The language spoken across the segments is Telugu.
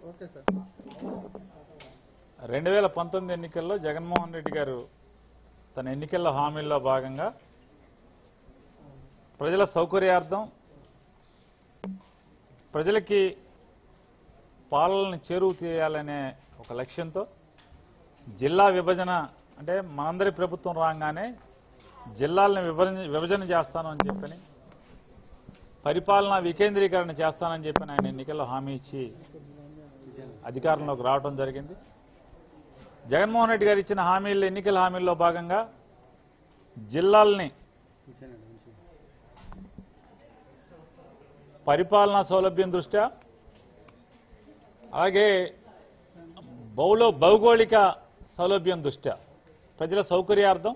ఓకే సార్ రెండు వేల పంతొమ్మిది ఎన్నికల్లో జగన్మోహన్ రెడ్డి గారు తన ఎన్నికల హామీల్లో భాగంగా ప్రజల సౌకర్యార్థం ప్రజలకి పాలనని చేరువ చేయాలనే ఒక లక్ష్యంతో జిల్లా విభజన అంటే మనందరి ప్రభుత్వం రాగానే జిల్లాలను విభజన విభజన చేస్తాను అని చెప్పని పరిపాలన వికేంద్రీకరణ చేస్తానని చెప్పని ఆయన ఎన్నికల్లో హామీ ఇచ్చి అధికారంలోకి రావడం జరిగింది జగన్మోహన్ రెడ్డి గారు ఇచ్చిన హామీల్లో ఎన్నికల హామీల్లో భాగంగా జిల్లాల్ని పరిపాలనా సౌలభ్యం దృష్ట్యా అలాగే బౌల భౌగోళిక సౌలభ్యం దృష్ట్యా ప్రజల సౌకర్యార్థం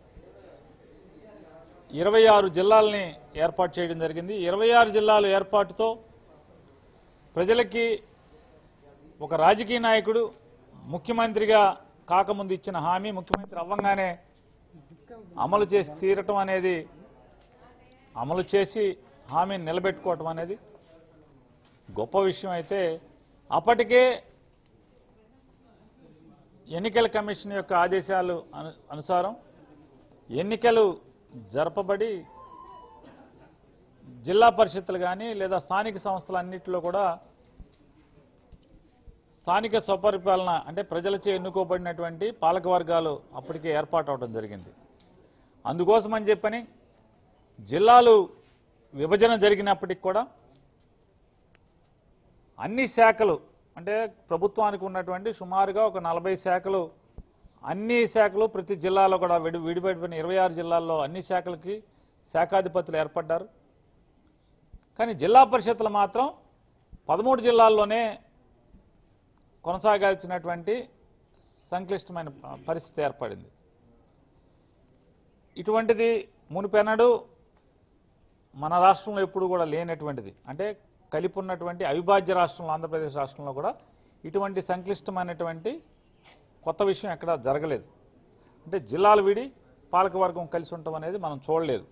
ఇరవై ఆరు జిల్లాల్ని ఏర్పాటు చేయడం జరిగింది ఇరవై ఆరు జిల్లాల ఏర్పాటుతో ప్రజలకి ఒక రాజకీయ నాయకుడు ముఖ్యమంత్రిగా కాకముందు ఇచ్చిన హామీ ముఖ్యమంత్రి అవ్వంగానే అమలు చేసి తీరటం అనేది అమలు చేసి హామీని నిలబెట్టుకోవటం అనేది గొప్ప విషయం అయితే అప్పటికే ఎన్నికల కమిషన్ యొక్క ఆదేశాలు అను- అనుసారం ఎన్నికలు జరపబడి జిల్లా పరిషత్తులు కానీ లేదా స్థానిక సంస్థలన్నింటిలో కూడా స్థానిక స్వపరిపాలన అంటే ప్రజలచే ఎన్నుకోబడినటువంటి పాలక వర్గాలు అప్పటికే ఏర్పాటు అవడం జరిగింది అందుకోసం అని చెప్పని జిల్లాలు విభజన జరిగినప్పటికి కూడా అన్ని శాఖలు అంటే ప్రభుత్వానికి ఉన్నటువంటి సుమారుగా ఒక నలభై శాఖలు అన్ని శాఖలు ప్రతి జిల్లాలో కూడా విడి విడిపడిపోయిన ఇరవై ఆరు జిల్లాల్లో అన్ని శాఖలకి శాఖాధిపతులు ఏర్పడ్డారు కానీ జిల్లా పరిషత్తులు మాత్రం పదమూడు జిల్లాల్లోనే కొనసాగాల్సినటువంటి సంక్లిష్టమైన ప- పరిస్థితి ఏర్పడింది ఇటువంటిది మునిపెన్నడు మన రాష్ట్రంలో ఎప్పుడు కూడా లేనటువంటిది అంటే కలిపి ఉన్నటువంటి అవిభాజ్య రాష్ట్రంలో ఆంధ్రప్రదేశ్ రాష్ట్రంలో కూడా ఇటువంటి సంక్లిష్టమైనటువంటి కొత్త విషయం ఎక్కడ జరగలేదు అంటే జిల్లాలు విడి పాలకవర్గం కలిసి ఉండటం అనేది మనం చూడలేదు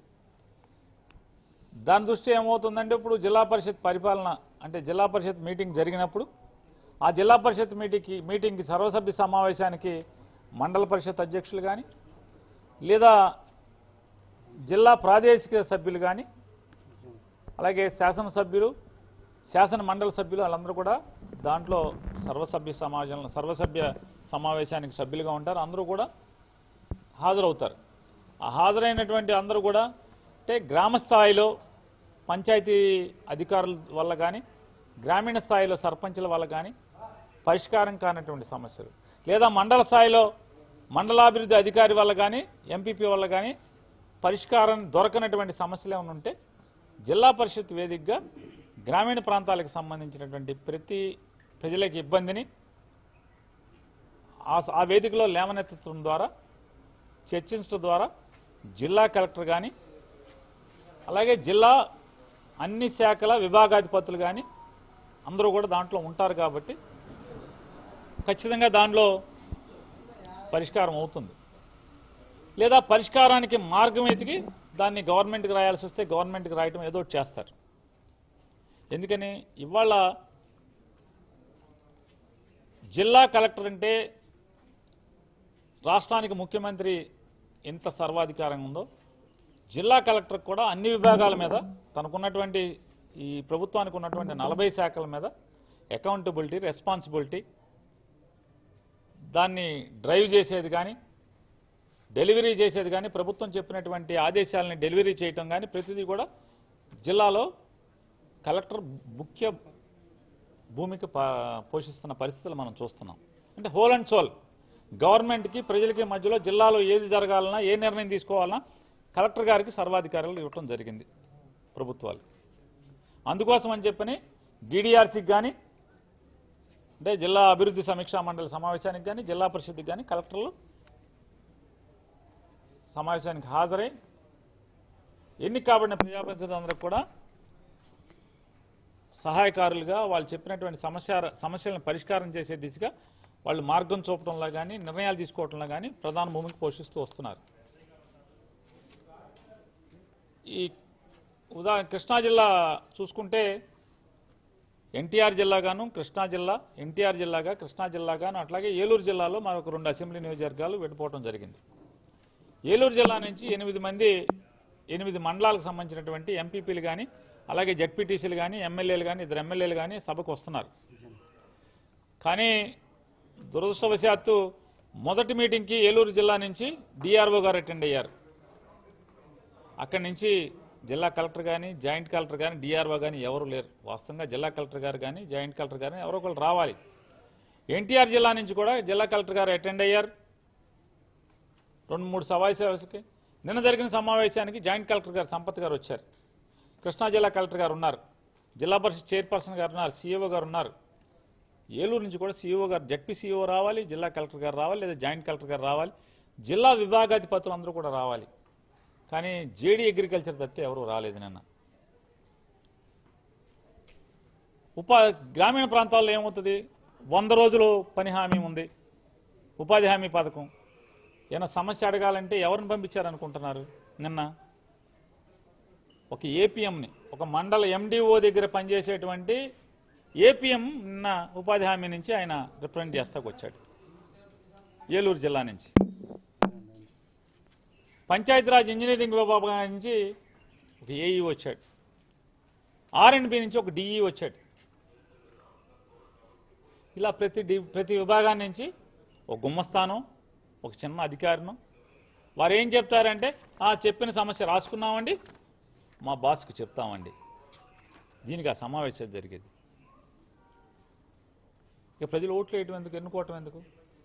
దాని దృష్టి ఏమవుతుందంటే ఇప్పుడు జిల్లా పరిషత్ పరిపాలన అంటే జిల్లా పరిషత్ మీటింగ్ జరిగినప్పుడు ఆ జిల్లా పరిషత్ మీటింగ్కి మీటింగ్కి సర్వసభ్య సమావేశానికి మండల పరిషత్ అధ్యక్షులు కానీ లేదా జిల్లా ప్రాదేశిక సభ్యులు కానీ అలాగే శాసనసభ్యులు శాసన మండలి సభ్యులు వాళ్ళందరూ కూడా దాంట్లో సర్వసభ్య సమాజంలో సర్వసభ్య సమావేశానికి సభ్యులుగా ఉంటారు అందరూ కూడా హాజరవుతారు ఆ హాజరైనటువంటి అందరూ కూడా అంటే గ్రామ స్థాయిలో పంచాయతీ అధికారుల వల్ల కానీ గ్రామీణ స్థాయిలో సర్పంచుల వల్ల కానీ పరిష్కారం కానటువంటి సమస్యలు లేదా మండల స్థాయిలో మండలాభివృద్ధి అధికారి వల్ల కానీ ఎంపీపీ వల్ల కానీ పరిష్కారం దొరకనటువంటి సమస్యలు ఏమైనా ఉంటే జిల్లా పరిషత్ వేదికగా గ్రామీణ ప్రాంతాలకు సంబంధించినటువంటి ప్రతి ప్రజలకు ఇబ్బందిని ఆ స- ఆ వేదికలో లేవనెత్తడం ద్వారా చర్చించడం ద్వారా జిల్లా కలెక్టర్ కానీ అలాగే జిల్లా అన్ని శాఖల విభాగాధిపతులు కానీ అందరూ కూడా దాంట్లో ఉంటారు కాబట్టి ఖచ్చితంగా దానిలో పరిష్కారం అవుతుంది లేదా పరిష్కారానికి మార్గం ఎతికి దాన్ని గవర్నమెంట్కి రాయాల్సి వస్తే గవర్నమెంట్కి రాయటం ఏదో ఒకటి చేస్తారు ఎందుకని ఇవాళ జిల్లా కలెక్టర్ అంటే రాష్ట్రానికి ముఖ్యమంత్రి ఎంత సర్వాధికారంగా ఉందో జిల్లా కలెక్టర్ కూడా అన్ని విభాగాల మీద తనకున్నటువంటి ఈ ప్రభుత్వానికి ఉన్నటువంటి నలభై శాఖల మీద అకౌంటబిలిటీ రెస్పాన్సిబిలిటీ దాన్ని డ్రైవ్ చేసేది కానీ డెలివరీ చేసేది కానీ ప్రభుత్వం చెప్పినటువంటి ఆదేశాలని డెలివరీ చేయటం కానీ ప్రతిదీ కూడా జిల్లాలో కలెక్టర్ ముఖ్య భూమిక పా- పోషిస్తున్న పరిస్థితులు మనం చూస్తున్నాం అంటే హోల్ అండ్ సోల్ గవర్నమెంట్కి ప్రజలకి మధ్యలో జిల్లాలో ఏది జరగాలన్నా ఏ నిర్ణయం తీసుకోవాలన్నా కలెక్టర్ గారికి సర్వాధికారులు ఇవ్వటం జరిగింది ప్రభుత్వాలు అందుకోసం అని చెప్పని డీడీఆర్సీకి కానీ అంటే జిల్లా అభివృద్ధి సమీక్షా మండలి సమావేశానికి కానీ జిల్లా పరిషత్కి కానీ కలెక్టర్లు సమావేశానికి హాజరై ఎన్నిక కాబడిన ప్రజాప్రతినిధులందరూ కూడా సహాయకారులుగా వాళ్ళు చెప్పినటువంటి సమస్య సమస్యలను పరిష్కారం చేసే దిశగా వాళ్ళు మార్గం చూపడంలో కానీ నిర్ణయాలు తీసుకోవడంలో కానీ ప్రధాన భూమిక పోషిస్తూ వస్తున్నారు ఈ ఉదా కృష్ణా జిల్లా చూసుకుంటే ఎన్టీఆర్ జిల్లాగాను కృష్ణా జిల్లా ఎన్టీఆర్ జిల్లాగా కృష్ణా జిల్లాగాను అట్లాగే ఏలూరు జిల్లాలో మరొక రెండు అసెంబ్లీ నియోజకవర్గాలు విడిపోవడం జరిగింది ఏలూరు జిల్లా నుంచి ఎనిమిది మంది ఎనిమిది మండలాలకు సంబంధించినటువంటి ఎంపీపీలు కానీ అలాగే జడ్పీటీసీలు కానీ ఎమ్మెల్యేలు కానీ ఇద్దరు ఎమ్మెల్యేలు కానీ సభకు వస్తున్నారు కానీ దురదృష్టవశాత్తు మొదటి మీటింగ్కి ఏలూరు జిల్లా నుంచి డిఆర్ఓ గారు అటెండ్ అయ్యారు అక్కడి నుంచి జిల్లా కలెక్టర్ కానీ జాయింట్ కలెక్టర్ కానీ డిఆర్ఓ కానీ ఎవరు లేరు వాస్తవంగా జిల్లా కలెక్టర్ గారు కానీ జాయింట్ కలెక్టర్ గారు ఎవరో ఒకరు రావాలి ఎన్టీఆర్ జిల్లా నుంచి కూడా జిల్లా కలెక్టర్ గారు అటెండ్ అయ్యారు రెండు మూడు సమావేశాలకి నిన్న జరిగిన సమావేశానికి జాయింట్ కలెక్టర్ గారు సంపత్ గారు వచ్చారు కృష్ణా జిల్లా కలెక్టర్ గారు ఉన్నారు జిల్లా పరిషత్ చైర్పర్సన్ గారు ఉన్నారు సీఈఓ గారు ఉన్నారు ఏలూరు నుంచి కూడా సీఈఓ గారు జడ్పీ సీఈఓ రావాలి జిల్లా కలెక్టర్ గారు రావాలి లేదా జాయింట్ కలెక్టర్ గారు రావాలి జిల్లా విభాగాధిపతులు అందరూ కూడా రావాలి కానీ జేడీ అగ్రికల్చర్ తప్పితే ఎవరు రాలేదు నిన్న ఉపా గ్రామీణ ప్రాంతాల్లో ఏమవుతుంది వంద రోజులు పని హామీ ఉంది ఉపాధి హామీ పథకం ఏమైనా సమస్య అడగాలంటే ఎవరిని పంపించారనుకుంటున్నారు నిన్న ఒక ఏపీఎంని ఒక మండల ఎండిఓ దగ్గర పనిచేసేటువంటి ఏపీఎం నిన్న ఉపాధి హామీ నుంచి ఆయన రిప్రజెంట్ చేస్తాకు వచ్చాడు ఏలూరు జిల్లా నుంచి పంచాయతీరాజ్ ఇంజనీరింగ్ విభాగం నుంచి ఒక ఏఈ వచ్చాడు ఆర్ఎండ్బి నుంచి ఒక డిఈ వచ్చాడు ఇలా ప్రతి డి ప్రతి విభాగాన్ని నుంచి ఒక గుమ్మస్థానం ఒక చిన్న అధికారిను వారు ఏం చెప్తారంటే ఆ చెప్పిన సమస్య రాసుకున్నామండి మా బాస్కి చెప్తామండి దీనికి ఆ సమావేశం జరిగేది ఇక ప్రజలు ఓట్లు వేయటం ఎందుకు ఎన్నుకోవటం ఎందుకు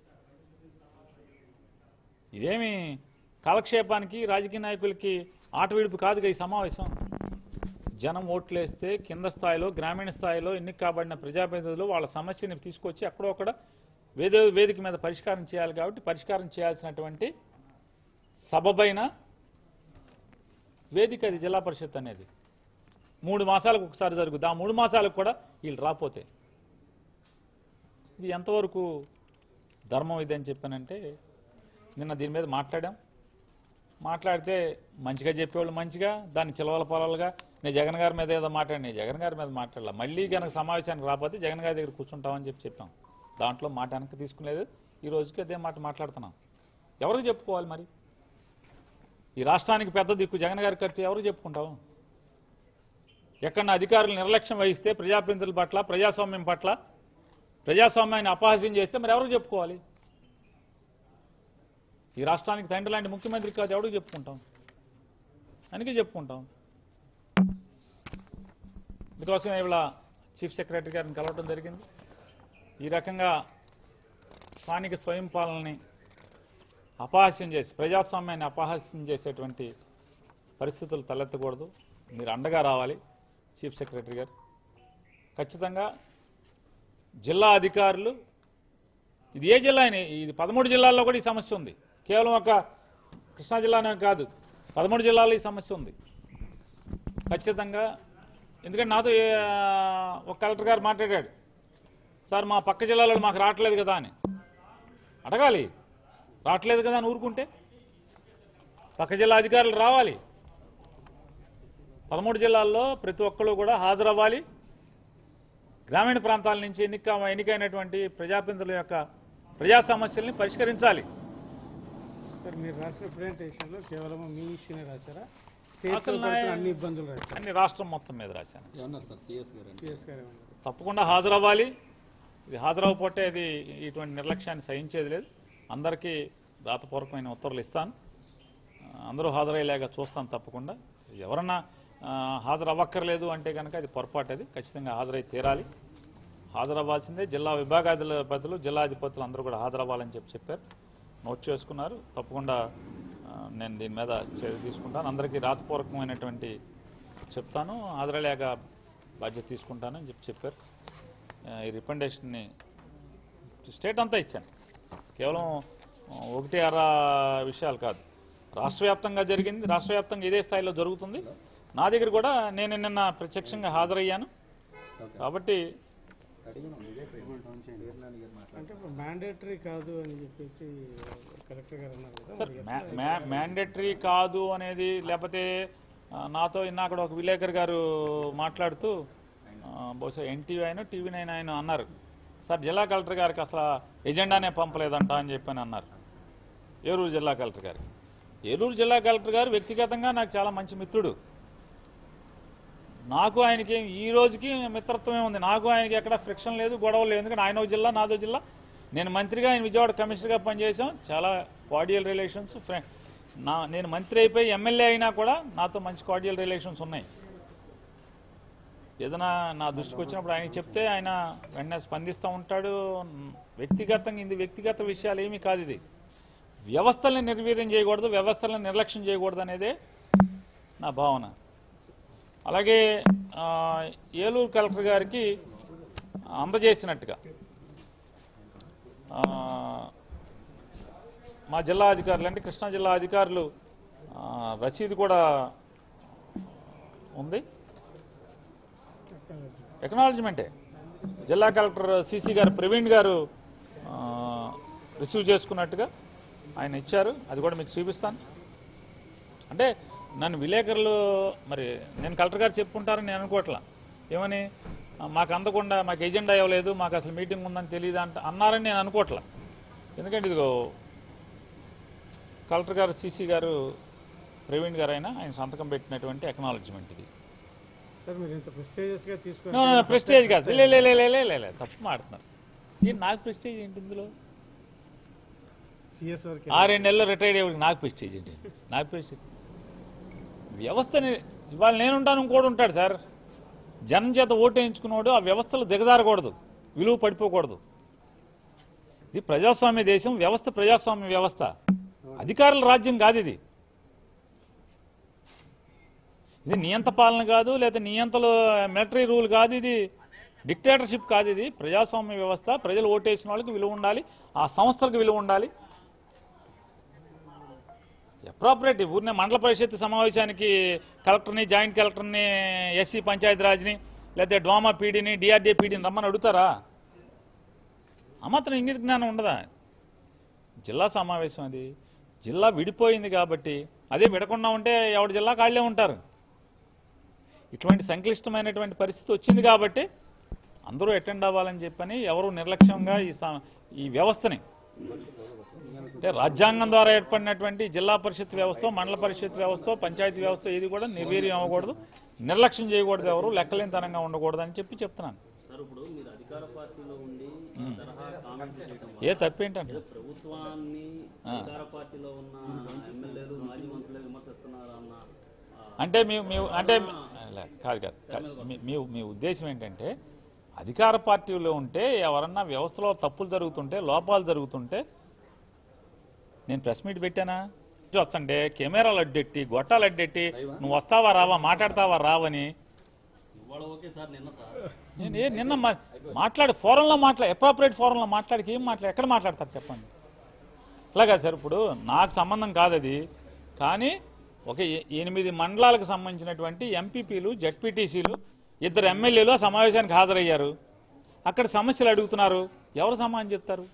ఇదేమి కాలక్షేపానికి రాజకీయ నాయకులకి ఆట విడుపు కాదుగా ఈ సమావేశం జనం ఓట్లేస్తే కింద స్థాయిలో గ్రామీణ స్థాయిలో ఎన్నిక కాబడిన ప్రజాప్రతినిధులు వాళ్ళ సమస్యని తీసుకొచ్చి అక్కడో అక్కడ వేద వేదిక మీద పరిష్కారం చేయాలి కాబట్టి పరిష్కారం చేయాల్సినటువంటి సబబైన వేదిక అది జిల్లా పరిషత్ అనేది మూడు మాసాలకు ఒకసారి జరుగుతుంది ఆ మూడు మాసాలకు కూడా వీళ్ళు రాపోతే ఇది ఎంతవరకు ధర్మం ఇది అని చెప్పానంటే నిన్న దీని మీద మాట్లాడాం మాట్లాడితే మంచిగా చెప్పేవాళ్ళు మంచిగా దాన్ని చిలవల పొలాలుగా నేను జగన్ గారి మీద ఏదో మాట్లాడి నేను జగన్ గారి మీద మాట్లాడలా మళ్ళీ కనుక సమావేశానికి రాకపోతే జగన్ గారి దగ్గర కూర్చుంటామని చెప్పి చెప్పాం దాంట్లో మాట వెనక్కి తీసుకునేది ఈ రోజుకి అదే మాట మాట్లాడుతున్నాం ఎవరికి చెప్పుకోవాలి మరి ఈ రాష్ట్రానికి పెద్ద దిక్కు జగన్ గారి ఖర్చు ఎవరికి చెప్పుకుంటాం ఎక్కడ అధికారులు నిర్లక్ష్యం వహిస్తే ప్రజాప్రతినిధుల పట్ల ప్రజాస్వామ్యం పట్ల ప్రజాస్వామ్యాన్ని అపహాస్యం చేస్తే మరి ఎవరికి చెప్పుకోవాలి ఈ రాష్ట్రానికి తండ్రి లాంటి ముఖ్యమంత్రి కాదు ఎవరికి చెప్పుకుంటాం అందుకే చెప్పుకుంటాం అందుకోసం ఇవాళ చీఫ్ సెక్రటరీ గారిని కలవడం జరిగింది ఈ రకంగా స్థానిక స్వయం పాలనని అపహాస్యం చేసి ప్రజాస్వామ్యాన్ని అపహాస్యం చేసేటువంటి పరిస్థితులు తలెత్తకూడదు మీరు అండగా రావాలి చీఫ్ సెక్రటరీ గారు ఖచ్చితంగా జిల్లా అధికారులు ఇది ఏ జిల్లా అయినా ఇది పదమూడు జిల్లాల్లో కూడా ఈ సమస్య ఉంది కేవలం ఒక కృష్ణా జిల్లానే కాదు పదమూడు జిల్లాల్లో ఈ సమస్య ఉంది ఖచ్చితంగా ఎందుకంటే నాతో ఏ- ఒక కలెక్టర్ గారు మాట్లాడాడు సార్ మా పక్క జిల్లాలో మాకు రావట్లేదు కదా అని అడగాలి రావట్లేదు కదా అని ఊరుకుంటే పక్క జిల్లా అధికారులు రావాలి పదమూడు జిల్లాల్లో ప్రతి ఒక్కరు కూడా హాజరవ్వాలి గ్రామీణ ప్రాంతాల నుంచి ఎన్నిక ఎన్నికైనటువంటి ప్రజాప్రతినిధుల యొక్క ప్రజా సమస్యల్ని పరిష్కరించాలి సార్ మీరు రాసిన ప్రెజెంటేషన్లో కేవలం మీ ఇష్యూనే రాశారా స్టేట్లో అసలు నా- పడుతున్న అన్ని ఇబ్బందులు రాశారు అన్ని రాష్ట్రం మొత్తం మీద రాశాను ఏమన్నారు సార్ సిఎస్ గారు అని సిఎస్ గారు ఏమన్నారు తప్పకుండా హాజరవ్వాలి ఇది హాజరవ్వకపోతే ఇది ఇటువంటి నిర్లక్ష్యాన్ని సహించేది లేదు అందరికీ రాతపూర్వకమైన ఉత్తర్వులు ఇస్తాను ఆ, అందరూ హాజరయ్యేలాగా చూస్తాను తప్పకుండా ఎవరన్నా ఆ, హాజరవ్వక్కర్లేదు అంటే కనుక అది పొరపాటు అది ఖచ్చితంగా హాజరై తీరాలి హాజరవ్వాల్సిందే జిల్లా విభాగాధిపతులు జిల్లా అధిపతులు అందరూ కూడా హాజరవ్వాలని చెప్పి చెప్పారు నోట్ చేసుకున్నారు తప్పకుండా ఆ, నేను దీని మీద చర్య తీసుకుంటాను అందరికీ రాతపూర్వకమైనటువంటి చెప్తాను హాజరయ్యేలాగా బాధ్యత తీసుకుంటాను అని చెప్పి చెప్పారు ఆ, ఈ రికమెండేషన్ని స్టేట్ అంతా ఇచ్చాను కేవలం ఆ, ఒకటి అర విషయాలు కాదు రాష్ట్ర వ్యాప్తంగా జరిగింది రాష్ట్ర వ్యాప్తంగా ఇదే స్థాయిలో జరుగుతుంది నా దగ్గర కూడా నేను నిన్న ప్రత్యక్షంగా హాజరయ్యాను కాబట్టి అంటే ఇప్పుడు మ్యాండేటరీ కాదు అని చెప్పేసి కలెక్టర్ గారు అన్నారు కదా సార్ మ్యాండేటరీ కాదు అనేది లేకపోతే ఆ, నాతో ఇన్నాక ఒక విలేకర్ గారు మాట్లాడుతూ ఆ, బహుశా ఎన్టీవీ అయినా టీవీ నైన్ ఆయన అన్నారు సార్ జిల్లా కలెక్టర్ గారికి అసలు ఎజెండానే పంపలేదంట అని చెప్పని అన్నారు ఏలూరు జిల్లా కలెక్టర్ గారికి ఏలూరు జిల్లా కలెక్టర్ గారు వ్యక్తిగతంగా నాకు చాలా మంచి మిత్రుడు నాకు ఆయనకి ఈ రోజుకి మిత్రత్వమే ఉంది నాకు ఆయనకి ఎక్కడ ఫ్రిక్షన్ లేదు గొడవ లేదు ఎందుకంటే ఆయన ఒక జిల్లా నాదో జిల్లా నేను మంత్రిగా ఆయన విజయవాడ కమిషనర్గా పనిచేసాం చాలా కార్డియల్ రిలేషన్స్ ఫ్రెండ్ నా నేను మంత్రి అయిపోయి ఎమ్మెల్యే అయినా కూడా నాతో మంచి కార్డియల్ రిలేషన్స్ ఉన్నాయి ఏదైనా నా దృష్టికి వచ్చినప్పుడు ఆయన చెప్తే ఆయన వెంటనే స్పందిస్తూ ఉంటాడు వ్యక్తిగతంగా ఇది వ్యక్తిగత విషయాలు ఏమీ కాదు ఇది వ్యవస్థల్ని నిర్వీర్యం చేయకూడదు వ్యవస్థలను నిర్లక్ష్యం చేయకూడదు అనేదే నా భావన అలాగే ఆ, ఏలూరు కలెక్టర్ గారికి అందజేసినట్టుగా ఆ, మా జిల్లా అధికారులు అంటే కృష్ణా జిల్లా అధికారులు ఆ, రసీదు కూడా ఉంది ఎకనాలజ్మెంటే జిల్లా కలెక్టర్ సిసి గారు ప్రవీణ్ గారు ఆ, రిసీవ్ చేసుకున్నట్టుగా ఆయన ఇచ్చారు అది కూడా మీకు చూపిస్తాను అంటే నన్ను విలేకరులు మరి నేను కలెక్టర్ గారు చెప్పుకుంటారని నేను అనుకోవట్లా ఏమని ఆ, మాకు అందకుండా మాకు ఎజెండా ఇవ్వలేదు మాకు అసలు మీటింగ్ ఉందని తెలియదు అంట అన్నారని నేను అనుకోవట్లా ఎందుకంటే ఇదిగో కలెక్టర్ గారు సిసి గారు ప్రవీణ్ గారు అయినా ఆయన సంతకం పెట్టినటువంటి ఎకనాలజ్మెంట్ ఇది సార్ మీరు ఇంత ప్రెస్టేజియస్గా తీసుకుని నో నో ప్రెస్టేజ్ కాదు లే లే లే లే లే లే లే తప్పు మాడుతున్నారు ఏంటి నాకు ప్రెస్టేజ్ ఏంటి ఇందులో సిఎస్ వరకు ఆ రెండు నెలలు రిటైర్ అయ్యేవాడికి నాకు ప్రెస్టేజ్ ఏంటి నాకు ప్రెస్టేజ్ వ్యవస్థని ఇవాళ నేనుంటాను ఇంకోటి ఉంటాడు సార్ జనం చేత ఓటు వేయించుకున్నాడు ఆ వ్యవస్థలు దిగజారకూడదు విలువ పడిపోకూడదు ఇది ప్రజాస్వామ్య దేశం వ్యవస్థ ప్రజాస్వామ్య వ్యవస్థ అధికారుల రాజ్యం కాదు ఇది ఇది నియంత పాలన కాదు లేదా నియంతలు మిలిటరీ రూల్ కాదు ఇది డిక్టేటర్షిప్ కాదు ఇది ప్రజాస్వామ్య వ్యవస్థ ప్రజలు ఓటేసిన వాళ్ళకి విలువ ఉండాలి ఆ సంస్థలకు విలువ ఉండాలి అప్రాపరేట్ ఊరినే మండల పరిషత్ సమావేశానికి కలెక్టర్ని జాయింట్ కలెక్టర్ని ఎస్సీ పంచాయతీరాజ్ని లేకపోతే డ్వామా పీడీని డిఆర్డీఏ పీడీని రమ్మని అడుగుతారా ఆ మాత్రం ఇంగిత జ్ఞానం ఉండదా జిల్లా సమావేశం అది జిల్లా విడిపోయింది కాబట్టి అదే విడకుండా ఉంటే ఎవరి జిల్లా కాళ్ళే ఉంటారు ఇటువంటి సంక్లిష్టమైనటువంటి పరిస్థితి వచ్చింది కాబట్టి అందరూ అటెండ్ అవ్వాలని చెప్పని ఎవరు నిర్లక్ష్యంగా ఈ స- ఈ వ్యవస్థని అంటే రాజ్యాంగం ద్వారా ఏర్పడినటువంటి జిల్లా పరిషత్ వ్యవస్థ మండల పరిషత్ వ్యవస్థ పంచాయతీ వ్యవస్థ ఏది కూడా నిర్వీర్యం అవ్వకూడదు నిర్లక్ష్యం చేయకూడదు ఎవరు లెక్కలేనితనంగా ఉండకూడదు అని చెప్పి చెప్తున్నాను సార్ ఇప్పుడు మీరు అధికార పార్టీలో ఉండి ఈ తరహా కామెంట్లు చేయడం వల్ల ఏ తప్పేంటంటే ప్రభుత్వాన్ని అధికార పార్టీలో ఉన్న ఎమ్మెల్యేలు మాజీ మంత్రులు విమర్శిస్తున్నారు అన్న ఆ, అంటే మీ మీ అంటే మీ- లే, కాదు కాదు కాదు. మీ- మీ మీ ఉద్దేశం ఏంటంటే అధికార పార్టీలో ఉంటే ఎవరన్నా వ్యవస్థలో తప్పులు జరుగుతుంటే లోపాలు జరుగుతుంటే నేను ప్రెస్ మీట్ పెట్టానా వస్తుంటే కెమెరాలు అడ్డెట్టి గొట్టాలు అడ్డెట్టి నువ్వు వస్తావా రావా మాట్లాడతావా రావని ఇవాళ ఓకే సార్ నిన్న సార్ నేను ఏ నిన్న మా- మాట్లాడి ఫోరంలో మాట్లా అప్రాపరేట్ ఫోరంలో మాట్లాడికి ఏం మాట్లా ఎక్కడ మాట్లాడతారు చెప్పండి అట్లాగా సార్ ఇప్పుడు నాకు సంబంధం కాదు అది కానీ ఒక ఎ- ఎనిమిది మండలాలకు సంబంధించినటువంటి ఎంపీపీలు జడ్పీటీసీలు ఇద్దరు ఎమ్మెల్యేలు ఆ సమావేశానికి హాజరయ్యారు అక్కడ సమస్యలు అడుగుతున్నారు ఎవరు సమాధానం చెప్తారు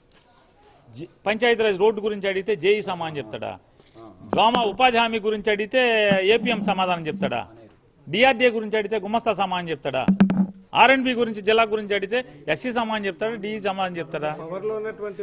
జి- పంచాయతీరాజ్ రోడ్డు గురించి అడిగితే జేఈ సమాధానం చెప్తాడా డ్రామా ఉపాధి హామీ గురించి అడిగితే ఏపీఎం సమాధానం చెప్తాడా డిఆర్డీఏ గురించి అడిగితే గుమస్తా సమాధానం చెప్తాడా ఆర్ఎండ్బి గురించి జిల్లా గురించి అడిగితే ఎస్సీ సమాధానం చెప్తాడా డిఈ సమాధానం చెప్తాడా పవర్లో ఉన్నటువంటి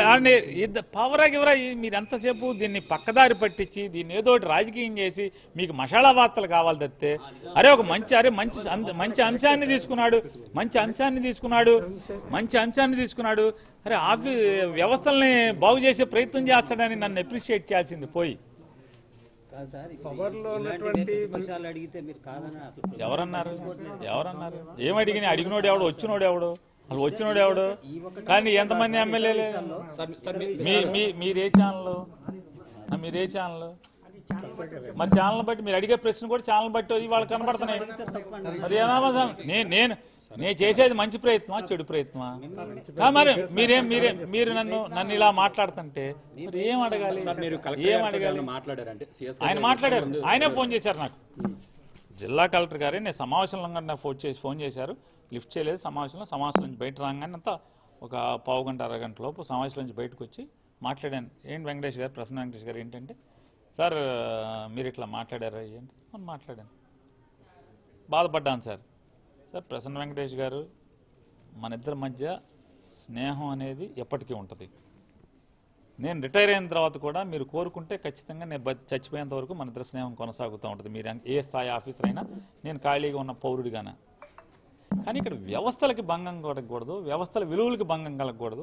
పవర్ గివరా మీరు ఎంతసేపు దీన్ని పక్కదారి పట్టించి దీన్ని ఏదో ఒకటి రాజకీయం చేసి మీకు మసాలా వార్తలు కావాలి తప్పితే అరే ఒక మంచి అరే మంచి అం- మంచి అంశాన్ని తీసుకున్నాడు మంచి అంశాన్ని తీసుకున్నాడు మంచి అంశాన్ని తీసుకున్నాడు అరే ఆఫీ వ్యవస్థల్ని బాగు చేసే ప్రయత్నం చేస్తాడని నన్ను అప్రిషియేట్ చేయాల్సింది పోయి కాదు సార్ పవర్లో ఉన్నటువంటి విమర్శలు అడిగితే మీరు కాదని అసలు ఎవరన్నారు ఎవరన్నారు ఏం అడిగిన అడిగినోడు ఎవడు వచ్చినోడు ఎవడు అసలు వచ్చినోడు ఎవడు కానీ ఎంతమంది ఎమ్మెల్యేలు మీ మీ మీరే ఛానల్ మీరే ఛానల్ మరి ఛానల్ బట్టి మీరు అడిగే ప్రశ్న కూడా ఛానల్ బట్టి ఇవాళ కనబడుతున్నాయి మరి ఏమన్నా నేను నేను నేను చేసేది మంచి ప్రయత్నమా చెడు ప్రయత్నమా కా మరి మీరేం మీరే మీరు నన్ను నన్ను ఇలా మాట్లాడుతుంటే మరి ఏం అడగాలి మీరు ఏం కలెక్టర్ అడగాలి మాట్లాడారంటే సిఎస్ ఆయన మాట్లాడారు ఆయనే ఫోన్ చేశారు నాకు జిల్లా కలెక్టర్ గారే నేను సమావేశంలో నాకు ఫోన్ చేసి ఫోన్ చేశారు లిఫ్ట్ చేయలేదు సమావేశంలో సమావేశం నుంచి బయట రాగానే అంతా ఒక పావు గంట అరగంట లోపు సమావేశం నుంచి బయటకు వచ్చి మాట్లాడాను ఏంటి వెంకటేష్ గారు ప్రసన్న వెంకటేష్ గారు ఏంటంటే సార్ మీరు ఇట్లా మాట్లాడారా ఏంటి అని మాట్లాడాను బాధపడ్డాను సార్ సార్ ప్రసన్న వెంకటేష్ గారు మన ఇద్దరి మధ్య స్నేహం అనేది ఎప్పటికీ ఉంటుంది నేను రిటైర్ అయిన తర్వాత కూడా మీరు కోరుకుంటే ఖచ్చితంగా నేను బ- చచ్చిపోయేంత వరకు మన ఇద్దరి స్నేహం కొనసాగుతూ ఉంటుంది మీరు ఏ స్థాయి ఆఫీసర్ అయినా నేను ఖాళీగా ఉన్న పౌరుడిగానే కానీ ఇక్కడ వ్యవస్థలకి భంగం కలగకూడదు వ్యవస్థల విలువలకి భంగం కలగకూడదు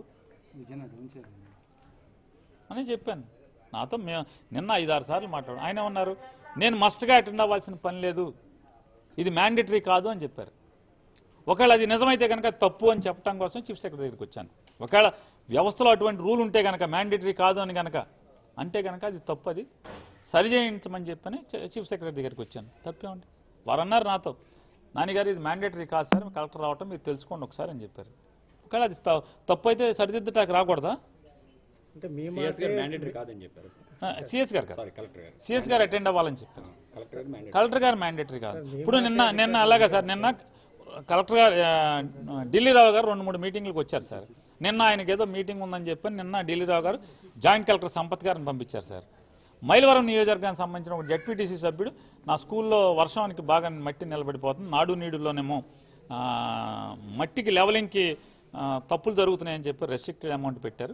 అని చెప్పాను నాతో మేము నిన్న ఐదారు సార్లు మాట్లాడు ఆయన ఉన్నారు నేను మస్ట్గా అటెండ్ అవ్వాల్సిన పని లేదు ఇది మ్యాండేటరీ కాదు అని చెప్పారు ఒకవేళ అది నిజమైతే కనుక తప్పు అని చెప్పడం కోసం చీఫ్ సెక్రటరీ దగ్గరికి వచ్చాను ఒకవేళ వ్యవస్థలో అటువంటి రూల్ ఉంటే కనుక మ్యాండేటరీ కాదు అని కనుక అంటే కనుక అది తప్పు అది సరి చేయించమని చెప్పని చీ- చీఫ్ సెక్రటరీ దగ్గరికి వచ్చాను తప్పేమండి వారు అన్నారు నాతో నాన్నగారు ఇది మ్యాండేటరీ కాదు సార్ కలెక్టర్ రావటం మీరు తెలుసుకోండి ఒకసారి అని చెప్పారు ఒకవేళ అది త- తప్పు అయితే సరిదిద్దటానికి రాకూడదా అంటే మీ సిఎస్ గారు మ్యాండేటరీ కాదని చెప్పారు సార్ సిఎస్ గారు కాదు సారీ కలెక్టర్ గారు సిఎస్ గారు అటెండ్ అవ్వాలని చెప్పారు కలెక్టర్ గారు మ్యాండేటరీ కలెక్టర్ గారు మ్యాండేటరీ కాదు ఇప్పుడు నిన్న నిన్న అలాగా సార్ నిన్న కలెక్టర్ గారు ఆ, ఢిల్లీరావు గారు రెండు మూడు మీటింగ్లకు వచ్చారు సార్ నిన్న ఆయనకి ఏదో మీటింగ్ ఉందని చెప్పి నిన్న ఢిల్లీరావు గారు జాయింట్ కలెక్టర్ సంపత్ గారిని పంపించారు సార్ మైలవరం నియోజకవర్గానికి సంబంధించిన ఒక జడ్పీటీసీ సభ్యుడు నా స్కూల్లో వర్షానికి బాగా మట్టి నిలబడిపోతుంది నాడు నీడులోనేమో ఆ, మట్టికి లెవలింగ్కి ఆ, తప్పులు జరుగుతున్నాయని చెప్పి రెస్ట్రిక్టెడ్ అమౌంట్ పెట్టారు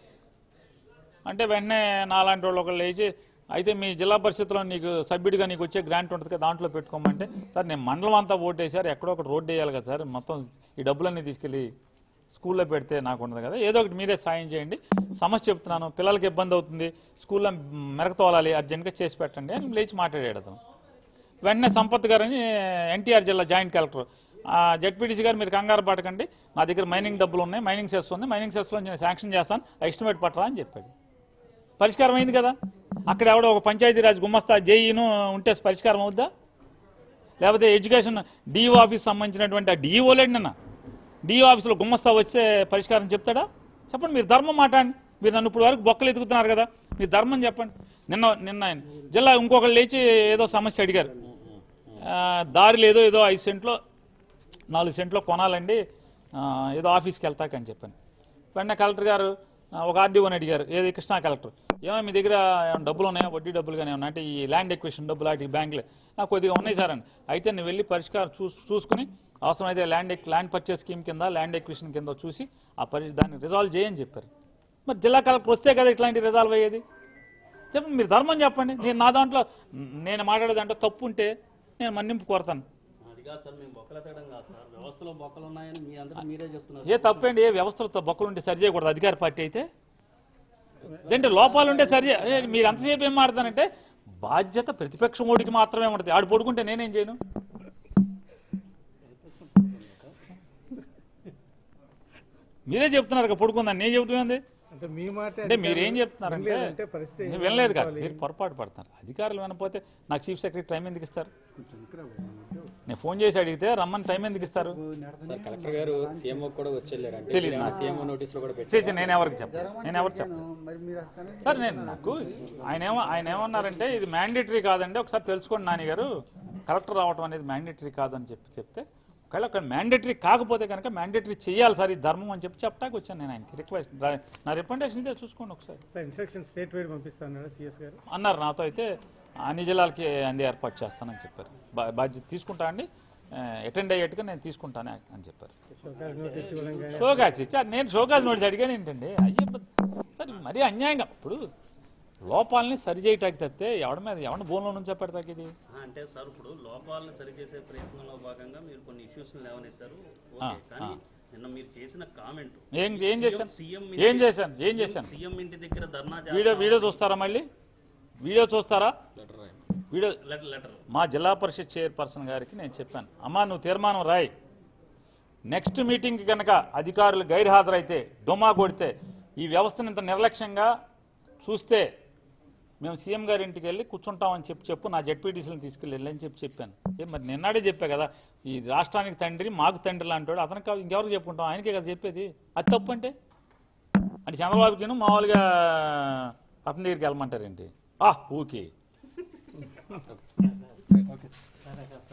అంటే వెంటనే నాలాంటి వాళ్ళు ఒకళ్ళు లేచి అయితే మీ జిల్లా పరిషత్లో నీకు సభ్యుడిగా నీకు వచ్చే గ్రాంట్ ఉంటుంది కదా దాంట్లో పెట్టుకోమంటే సార్ నేను మండలం అంతా ఓటు వేశారు ఎక్కడో ఒకటి రోడ్డు వేయాలి కదా సార్ మొత్తం ఈ డబ్బులన్నీ తీసుకెళ్ళి స్కూల్లో పెడితే నాకు ఉండదు కదా ఏదో ఒకటి మీరే సాయం చేయండి సమస్య చెప్తున్నాను పిల్లలకి ఇబ్బంది అవుతుంది స్కూల్లో మెరకతోలాలి అర్జెంట్గా చేసి పెట్టండి అని లేచి మాట్లాడాడు అతను వెంటనే సంపత్ గారని ఎన్టీఆర్ జిల్లా జాయింట్ కలెక్టర్ జడ్పీటీసీ గారు మీరు కంగారు పడకండి నా దగ్గర మైనింగ్ డబ్బులు ఉన్నాయి మైనింగ్ సెస్ ఉంది మైనింగ్ సెస్లో నేను శాంక్షన్ చేస్తాను ఎస్టిమేట్ పట్టరా అని చెప్పాడు పరిష్కారం అయింది కదా అక్కడ ఎవడో ఒక పంచాయతీరాజ్ గుమ్మస్తా జేఈను ఉంటే పరిష్కారం అవుద్దా లేకపోతే ఎడ్యుకేషన్ డిఓ ఆఫీస్ సంబంధించినటువంటి ఆ డిఓ లేడు నిన్న డిఓ ఆఫీస్లో గుమ్మస్తా వస్తే పరిష్కారం చెప్తాడా చెప్పండి మీరు ధర్మం మాట్లాడండి మీరు నన్ను ఇప్పుడు వరకు బొక్కలు ఎత్తుకుతున్నారు కదా మీరు ధర్మం చెప్పండి నిన్న నిన్న ఆయన జిల్లా ఇంకొకళ్ళు లేచి ఏదో సమస్య అడిగారు ఆ, దారి లేదో ఏదో ఐదు సెంట్లో నాలుగు సెంట్లో కొనాలండి ఆ, ఏదో ఆఫీస్కి వెళ్తాకని చెప్పాను వెంటనే కలెక్టర్ గారు ఆ, ఒక ఆర్డీఓని అడిగారు ఏది కృష్ణా కలెక్టర్ ఏమో మీ దగ్గర ఏమైనా డబ్బులు ఉన్నాయా వడ్డీ డబ్బులు కానీ ఏమన్నా అంటే ఈ ల్యాండ్ ఎక్విషన్ డబ్బులు వాటి బ్యాంకులు నాకు కొద్దిగా ఉన్నాయి సార్ అని అయితే నువ్వు వెళ్ళి పరిష్కారం చూ చూసుకుని అవసరమైతే ల్యాండ్ ఎక్ ల్యాండ్ పర్చేస్ స్కీమ్ కింద ల్యాండ్ ఎక్విషన్ కింద చూసి ఆ పరి దాన్ని రిజాల్వ్ చేయని చెప్పారు మరి జిల్లా కలెక్టర్ వస్తే కదా ఇట్లాంటి రిజాల్వ్ అయ్యేది చెప్పండి మీరు ధర్మం చెప్పండి నేను నా దాంట్లో నేను మాట్లాడే దాంట్లో తప్పు ఉంటే నేను మన్నింపు కోరతాను అది కాదు సార్ మేము బొక్కలు ఎత్తడం కాదు సార్ వ్యవస్థలో బొక్కలు ఉన్నాయని మీ అందరూ మీరే చెప్తున్నారు ఏ తప్పండి ఏ వ్యవస్థలతో బొక్కలు ఉంటే సరి చేయకూడదు అధికార పార్టీ అయితే ఏంటంటే లోపాలు ఉంటే సరి చేయ- ఏ, మీరు అంతసేపు ఏం మాడతానంటే బాధ్యత ప్రతిపక్షం ఓడికి మాత్రమే ఉంటుంది ఆడు పడుకుంటే నేనేం చేయను మీరే చెప్తున్నారు కదా పడుకుందని నేను చెబుతుంది అంటే మీ మాట అంటే మీరు ఏం చెప్తున్నారంటే వినలేదంటే పరిస్థితి నేను వినలేదు కాదు మీరు పొరపాటు పడతారు అధికారులు వినకపోతే నాకు చీఫ్ సెక్రటరీ టైం ఎందుకు ఇస్తారు నేను ఫోన్ చేసి అడిగితే రమ్మని టైం ఎందుకు ఇస్తారు సార్ కలెక్టర్ గారు సీఎంఓ కూడా వచ్చేళ్ళారంటే తెలీదు ఆ సీఎంఓ నోటీస్ లో కూడా పెట్టి చే చే, నేను ఎవరికి చెప్పను నేను ఎవరికి చెప్పను సార్ నేను నాకు ఆయన ఏమో ఆయన ఏమన్నారంటే ఇది మ్యాండేటరీ కాదండి ఒకసారి తెలుసుకోండి నాని గారు కలెక్టర్ రావటం అనేది మ్యాండేటరీ కాదని చెప్పి చెప్తే ఒకవేళ ఒక మ్యాండేటరీ కాకపోతే కనుక మ్యాండేటరీ చేయాలి సార్ ఇది ధర్మం అని చెప్పి చెప్పడానికి వచ్చాను నేను ఆయనకి రిక్వెస్ట్ నా రికమెండేషన్ ఇదే చూసుకోండి ఒకసారి సార్ ఇన్స్ట్రక్షన్ స్టేట్ వైడ్ పంపిస్తాను సిఎస్ గారు అన్నారు నాతో అయితే అన్ని జిల్లాలకి అంది ఏర్పాటు చేస్తానని చెప్పారు బా- బాధ్యత తీసుకుంటా అండి అటెండ్ అయ్యేట్టుగా నేను తీసుకుంటాను అని చెప్పారు షోకాజ్ నోటీస్ ఇవ్వడం కానీ షోకాజ్ ఇచ్చా నేను షోకాజ్ నోటీస్ అడిగాను ఏంటండి అయ్యే సరే మరీ అన్యాయంగా ఇప్పుడు లోపాలని సరి చేయటానికి తప్పితే ఎవడి మీద ఎవరిని బోన్లో నుంచి చెప్పాడు ఇది ఆ, అంటే సార్ ఇప్పుడు లోపాలను సరిచేసే ప్రయత్నంలో భాగంగా మీరు కొన్ని ఇష్యూస్ లేవనెత్తారు ఆ, ఓకే కానీ నిన్న మీరు చేసిన కామెంట్ ఏం ఏం చేశాను సీఎం ఏం చేశాను ఏం చేశాను సీఎం ఇంటి దగ్గర ధర్నా వీడియో వీడియో చూస్తారా మళ్ళీ వీడియో చూస్తారా లెటర్ రాయండి వీడియో లెటర్ లెటర్ మా జిల్లా పరిషత్ చైర్పర్సన్ గారికి నేను చెప్పాను అమ్మా నువ్వు తీర్మానం రాయి నెక్స్ట్ మీటింగ్కి కనుక అధికారులు గైర్హాజరైతే డొమా కొడితే ఈ వ్యవస్థను ఇంత నిర్లక్ష్యంగా చూస్తే మేము సీఎం గారి ఇంటికి వెళ్ళి కూర్చుంటామని చెప్పి చెప్పు నా జడ్పీటీసీలను తీసుకెళ్ళి వెళ్ళని చెప్పి చెప్పాను ఏ మరి నిన్నాడే చెప్పా కదా ఈ రాష్ట్రానికి తండ్రి మాకు తండ్రి లాంటి అతనికి కాదు ఇంకెవరికి చెప్పుకుంటాం ఆయనకే కదా చెప్పేది అది తప్పు అంటే అంటే చంద్రబాబుకి మామూలుగా అతని దగ్గరికి వెళ్ళమంటారేంటి ఆ ఊకే